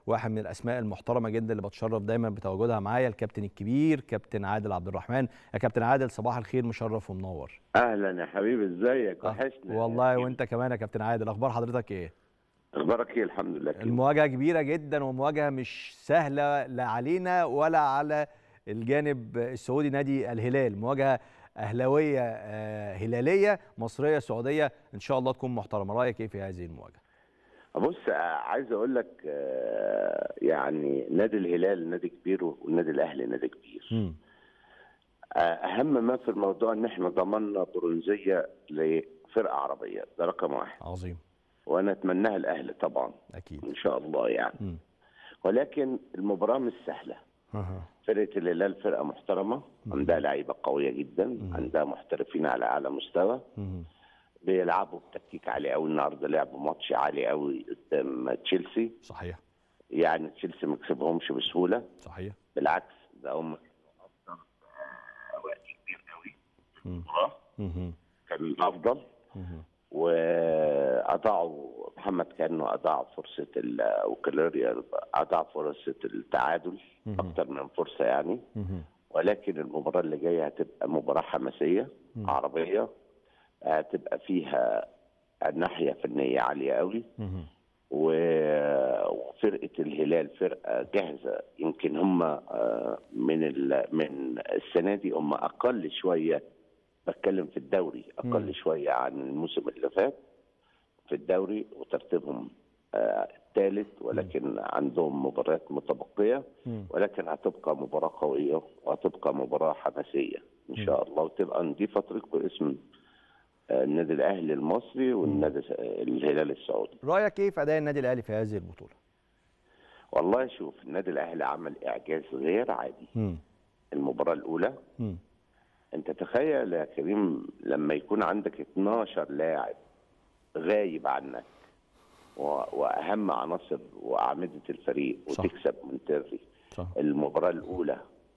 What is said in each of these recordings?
واحد من الاسماء المحترمه جدا اللي بتشرف دايما بتواجدها معايا الكابتن الكبير كابتن عادل عبد الرحمن يا كابتن عادل صباح الخير مشرف ومنور اهلا يا حبيبي ازيك آه، وحشنا والله وانت كمان يا كابتن عادل اخبار حضرتك ايه اخبارك ايه الحمد لله كده. المواجهه كبيره جدا ومواجهه مش سهله لا علينا ولا على الجانب السعودي نادي الهلال مواجهه اهلاويه آه، هلاليه مصريه سعوديه ان شاء الله تكون محترمه رايك ايه في هذه المواجهه بص آه، عايز اقول لك آه، يعني نادي الهلال نادي كبير والنادي الاهلي نادي كبير مم. آه، اهم ما في الموضوع ان احنا ضمننا برونزيه لفرقه عربيه ده رقم واحد عظيم وانا اتمناها الاهلي طبعا اكيد ان شاء الله يعني مم. ولكن المباراه مش سهله أها. فرقه الهلال فرقه محترمه عندها لعيبه قويه جدا عندها محترفين على اعلى مستوى مم. بيلعبوا بتكتيك عالي قوي النهارده لعبوا ماتش عالي قوي قدام تشيلسي صحيح يعني تشيلسي ما كسبهمش بسهوله صحيح بالعكس ده هم وقت كبير قوي في مم. المباراه مم. كان الافضل مم. واضاعوا محمد كانه اضاع فرصه ال- وكالوريا اضاع فرصه التعادل مهم. اكتر من فرصه يعني مم. ولكن المباراه اللي جايه هتبقى مباراه حماسيه عربيه هتبقى فيها الناحيه فنيه عاليه قوي مم. و- وفرقه الهلال فرقه جاهزه يمكن هم آه، من ال- من السنه دي هم اقل شويه بتكلم في الدوري مم. اقل شويه عن الموسم اللي فات في الدوري وترتيبهم آه، الثالث ولكن عندهم مباريات متبقيه مم. ولكن هتبقى مباراه قويه وهتبقى مباراه حماسيه ان شاء الله وتبقى نضيفه طريق باسم آه، النادي الاهلي المصري والنادي الهلال السعودي رايك ايه في اداء النادي الاهلي في هذه البطوله والله شوف النادي الاهلي عمل اعجاز غير عادي مم. المباراه الاولى مم. انت تخيل يا كريم لما يكون عندك 12 لاعب غايب عنك و- واهم عناصر واعمده الفريق صح. وتكسب مونتيري صح المباراه الاولى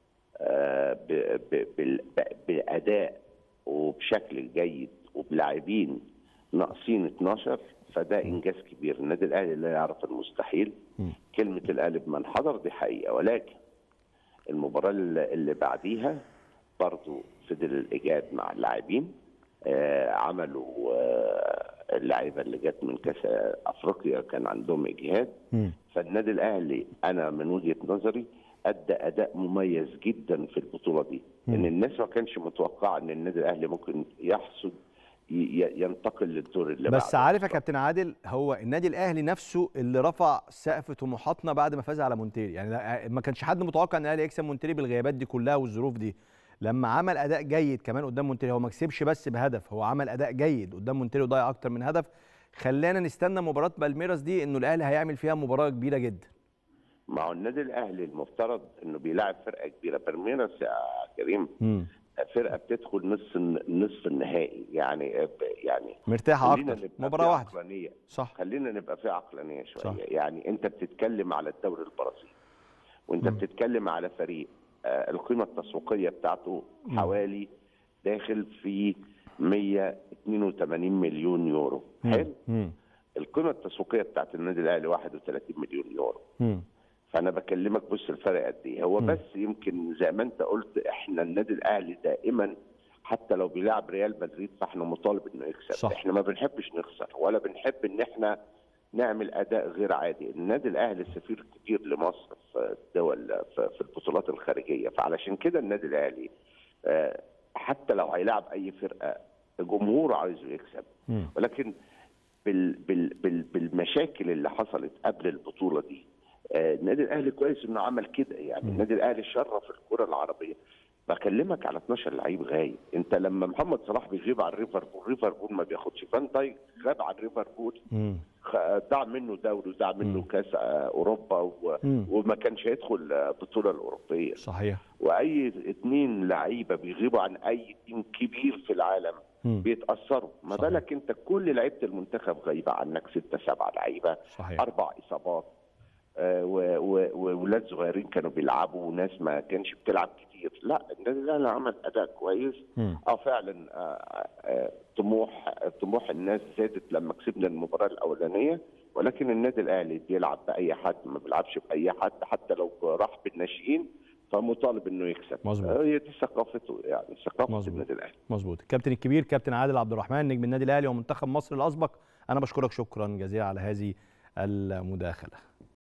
آه، ب- ب- بال- ب- باداء وبشكل جيد وبلاعبين ناقصين 12 فده انجاز كبير النادي الاهلي لا يعرف المستحيل مم. كلمه الاهلي بمن حضر دي حقيقه ولكن المباراه اللي اللي بعديها برضو فضل الايجاد مع اللاعبين آه، عملوا آه، اللعيبه اللي جت من كاس افريقيا كان عندهم اجهاد مم. فالنادي الاهلي انا من وجهه نظري ادى اداء مميز جدا في البطوله دي ان الناس ما كانش متوقعه ان النادي الاهلي ممكن يحصد ي- ي- ينتقل للدور اللي بس بعده. عارف يا كابتن عادل هو النادي الاهلي نفسه اللي رفع سقف طموحاتنا بعد ما فاز على مونتيري يعني لا- ما كانش حد متوقع ان الاهلي يكسب مونتيري بالغيابات دي كلها والظروف دي لما عمل اداء جيد كمان قدام مونتيري هو ما كسبش بس بهدف هو عمل اداء جيد قدام مونتيري وضيع اكتر من هدف خلانا نستنى مباراه بالميراس دي انه الاهلي هيعمل فيها مباراه كبيره جدا ما هو النادي الاهلي المفترض انه بيلاعب فرقه كبيره بالميراس يا كريم امم فرقه بتدخل نصف نصف النهائي يعني يعني مرتاحه خلينا اكتر نبقى مباراه في واحده عقلانيه صح خلينا نبقى في عقلانيه شويه صح. يعني انت بتتكلم على الدوري البرازيلي وانت مم. بتتكلم على فريق آه، القيمه التسويقيه بتاعته مم. حوالي داخل في 182 مليون يورو حلو امم القيمه التسويقيه بتاعت النادي الاهلي 31 مليون يورو امم فانا بكلمك بص الفرق قد ايه هو مم. بس يمكن زي ما انت قلت احنا النادي الاهلي دائما حتى لو بيلعب ريال مدريد فاحنا مطالب انه يكسب صح. احنا ما بنحبش نخسر ولا بنحب ان احنا نعمل اداء غير عادي النادي الاهلي سفير كبير لمصر في الدول في في البطولات الخارجيه فعلشان كده النادي الاهلي آه، حتى لو هيلاعب اي فرقه جمهوره عايزه يكسب مم. ولكن بال بال بال بالمشاكل اللي حصلت قبل البطوله دي آه، النادي الاهلي كويس انه عمل كده يعني النادي الاهلي شرف الكره العربيه بكلمك على 12 لعيب غايب انت لما محمد صلاح بيغيب عن ليفربول ليفربول ما بياخدش فان دايك غاب عن ليفربول امم خ- ضاع منه دوري وضاع منه مم. كاس آه، اوروبا و... مم. وما كانش هيدخل آه، البطوله الاوروبيه صحيح واي اتنين لعيبه بيغيبوا عن اي تيم كبير في العالم مم. بيتاثروا ما صحيح. بالك انت كل لعيبه المنتخب غايبه عنك ستة سبعة لعيبه صحيح اربع اصابات آه، و- و- وولاد صغيرين كانوا بيلعبوا وناس ما كانش بتلعب كتير لا النادي الاهلي عمل اداء كويس مم. اه فعلا آه، آه، طموح طموح الناس زادت لما كسبنا المباراه الاولانيه ولكن النادي الاهلي بيلعب باي حد ما بيلعبش باي حد حتى لو راح بالناشئين فمطالب انه يكسب مظبوط. آه، هي دي ثقافته يعني ثقافه مظبوط. النادي الاهلي مظبوط الكابتن الكبير كابتن عادل عبد الرحمن نجم النادي الاهلي ومنتخب مصر الاسبق انا بشكرك شكرا جزيلا على هذه المداخله